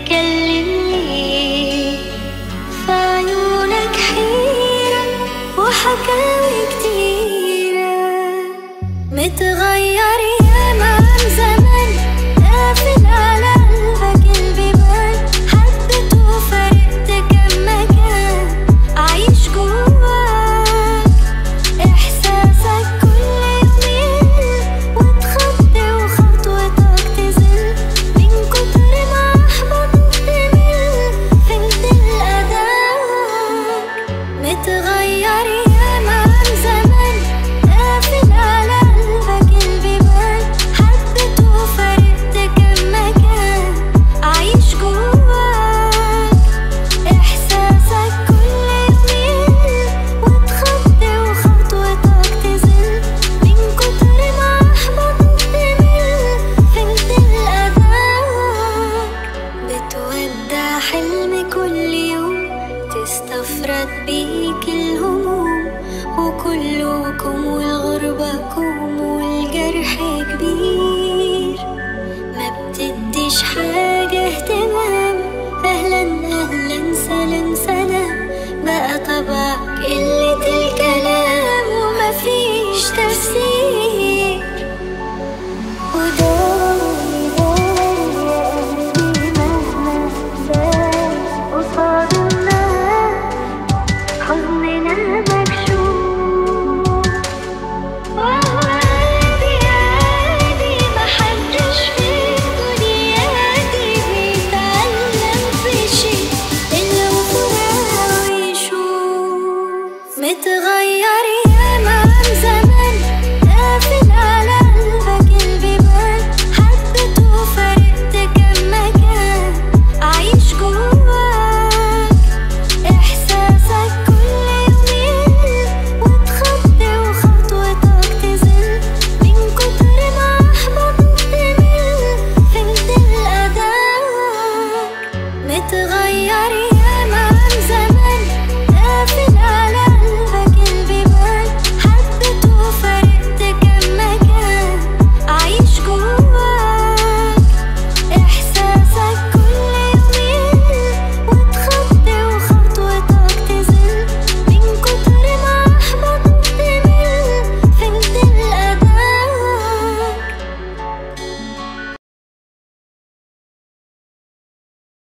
تتكلم ليه في عيونك حيرة وحكاوي كتيرة متغير ياما عن زمان قافل على قلبك البيبان حبيت وفرقت كم مكان عايش جواك إحساسك كل يومين وتخطي وخطوتك تزل من كتر ما أحبطت تمل فهمت الأداء متغير ياما عن زمان قافل على قلبك البيبان حبيت وفرقت كم مكان عايش جواك إحساسك كل يومين وتخطي وخطوتك تزل من كتر ما أحبطت تمل فهمت الأداء بتودع حلم كل يوم تستفرد بيك الهموم وكلكم والغربكم والجرح كبير ما بتديش حاجة اهتمام أهلا أهلا سلام سلام بقى طبعك قلة الكلام ومفيش تفسير وداري داري يا قلبي مهما داري قصاد الناس حزننا مكشوف وهو عادي عادي محدش في الدنيا دي بيتعلم في شي إلا وفراق ويشوف متغير ياما عن زمان قافل على قلبك البيبان حبيت وفرقت كم مكان عايش جواك إحساسك كل يومين وتخطي وخطوتك تزل من كتر ما أحبطت تمل فهمت الأداء متغير